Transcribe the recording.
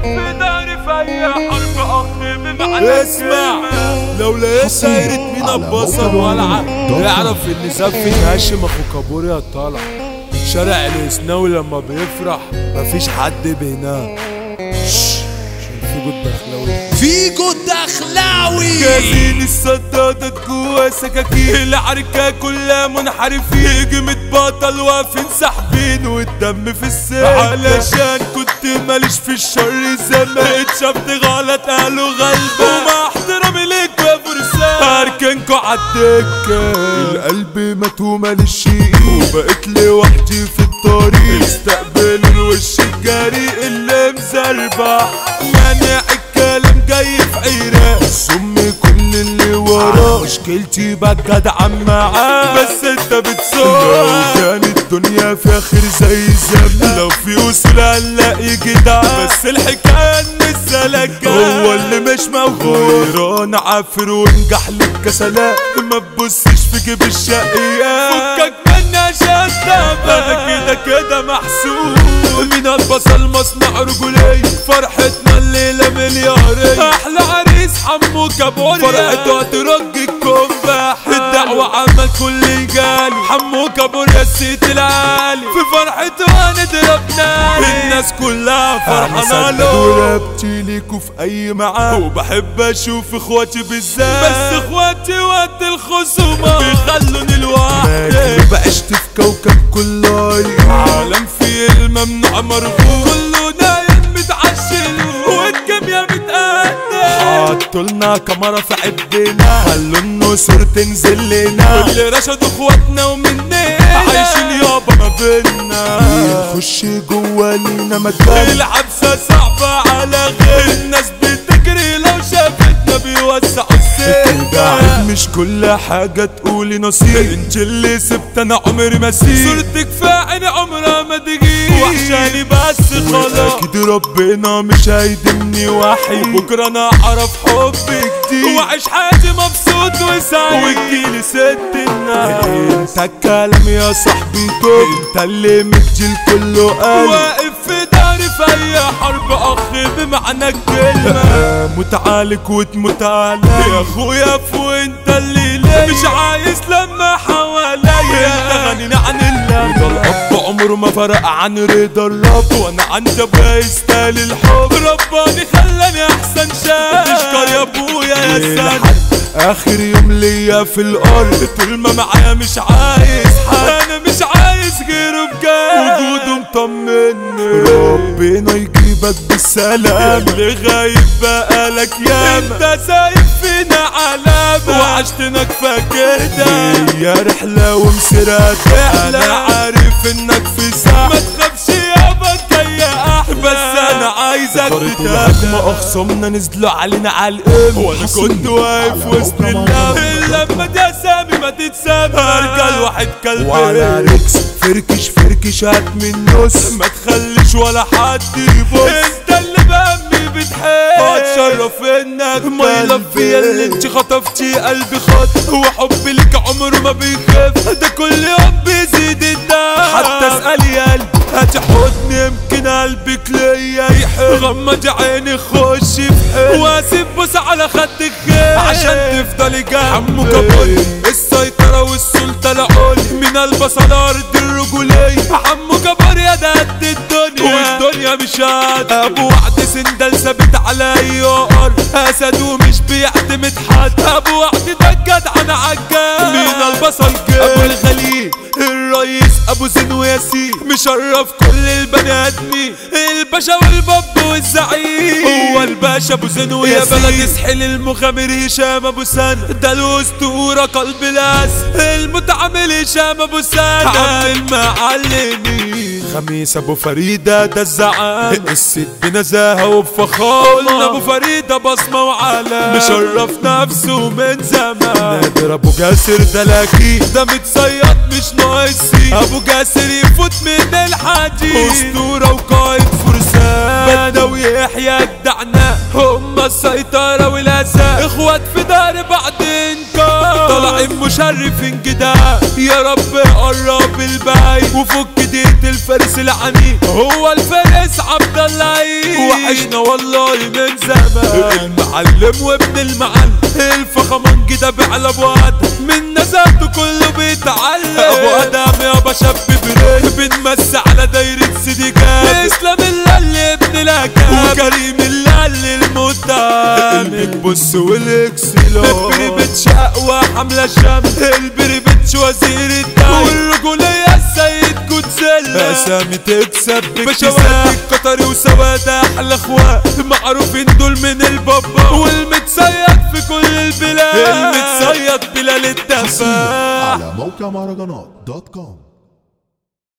في داري في اي حرب اخ بمعنى اسمع لو لقيت سايرة مين على ابصر موقع ولعة دوت اعرف ان زفة هاشم اخو كابوريا طالع شارع الاسناوي لما بيفرح مفيش حد بينام شش، عشان في جود دخلاوي فيجو الدخلاوي جايين الصدادة جوا سكاكين العركة كلها منحرفين هجمة بطل واقفين ساحبين والدم في السيف علشان كنت ماليش في الشر زمان اتشفت غلط قالوا غلبة ومع احترامي ليك يا فرسان هركنكوا عالدكة القلب مات وماليش ايد وبقيت لوحدي في الطريق استقبل الوش الجريء اللي مزربع مانع الكلام جاي في عيرة السم كل اللي وراه مشكلتي بجدع معاه بس انت بتصور لو كانت الدنيا في اخر زي زمان لو في اصول هنلاقي جدع بس الحكايه ان السلكة هو اللي مش موجود غيران عافر وانجح لك كسلام ما تبصش في جيب الشقيان فكك مني عشان انا كده كده محسوب من البصل مصنع رجولي فرحتنا الليلة مليارية احلى عريس حمو كابوريا فرحته هترج الكفاح الدعوة عمل كل جالي حمو كابوريا السيت العالي في فرحته هنضرب ناري الناس كلها فرحانة له ورقبتي ليكوا في اي معاد وبحب اشوف اخواتي بالذات بس اخواتي وقت الخصومة بيخلوني لوحدي بعشت في كوكب كله عالم فيه الممنوع مرغوب كله نايم متعشل والكيميا متقدم حطولنا كاميرا في عبنا خلوا النسور تنزل لنا اللي رشدوا اخواتنا ومننا عايشين يابا ما بينا نخش جوا لينا مكان العبسة صعبة على غير الناس بتجري لو شافتنا بيوسعوا السكة مش كل حاجة تقولي نصيب انت اللي سبت انا عمري ما اسيب صورتك في عيني عمرها ما تجي وحشاني بس خلاص اكيد ربنا مش هيدمني وحيد بكره انا اعرف حب جديد واعيش حياتي مبسوط وسعيد وتجيلي ست الناس انت الكلام يا صاحبي توب انت اللي مدي الكل قال واقف في داري في اي حرب اخ بمعنى الكلمة متعالك وتموت عليا يا اخويا فو انت اللي ليا مش عايز لما حواليا انت غنينا عن الله رضا الاب عمره ما فرق عن رضا الرب وانا عندي ابويا يستاهل الحب رباني خلاني احسن شاب تشكر يا ابويا يا سند اخر يوم ليا في الارض طول ما معايا مش عايز حد انا مش عايز غيره بجد وجوده مطمني ربنا يجيبك بالسلام اللي غايب بقالك ياما انت سايب فينا علامة وعشتنا كفا كده هي رحلة ومسيرة انا عارف انك في ساعة ما تخافش يابا جاية احلى بس انا عايزك تتابع اخصمنا نزلوا علينا على الام وانا كنت واقف وسط اللم اللمة دي اسامي ما تتسامى ارجع الواحد كلب وعلى ريكس فركش فركش هات من نص ما تخليش ولا حد يبص انت اللي بأمي بتحب اتشرف انك ما يلفي اللي انت خطفتي قلبي خط هو حبي لك عمره ما بيخف ده كل يوم بيزيد الدم حتى اسأل يا قلبي هتحضني يمكن قلبك ليا يحب غمض عيني خش في حلم واسيب بوس على خدك خير عشان تفضلي جنبي حمو كابولي السيطرة والسلطة العليا من البصل ارض الرجولية حمو كبر يا ده قد الدنيا والدنيا مش قد ابو وعد سندل ثابت على اي ارض اسد ومش بيعتمد حد ابو وعد ده الجدع انا عجال من البصل جاي ابو الخليل الرئيس ابو زين وياسين مشرف كل البني ادمين الباشا والباب والزعيم هو الباشا ابو زين ويا بلد يسحل المخابر هشام ابو سنة ده الاسطوره قلب الاس المتعامل هشام ابو سنة عم المعلمين خميس ابو فريدة ده الزعام الست بنزاهة وبفخامة قلنا ابو فريدة بصمة وعلام مشرف نفسه من زمان نادر ابو جاسر ده لاكي ده متصيد مش ناقصي ابو جاسر يفوت من الحديد اسطورة وقائد فرسان بدوي يحيى جدعنا هم السيطرة والاسى اخوات في دار بعدين طالعين مشرفين كده يا رب قرب الباي وفك ديت الفارس العنيد هو الفارس الرئيس عبد الله عيد وحشنا والله من زمان المعلم وابن المعلم الفخمان كده بيعلى ابو ادم من نزلته كله بيتعلم ابو ادم يابا شاب بريء بنمس على دايرة سيدي جاب اسلام اللي ابن الاكاب وكريم اللي المتهم البص والاكسلون البري بتشق وحملة شمس البري بتش وزير الدم والرجولية السيد جودزيلا اسامي تكسب بشوات القطري وسواد احلى اخوات معروفين دول من البابا والمتصيد في كل البلاد المتصيد بلال الدفا على موقع مهرجانات دوت كوم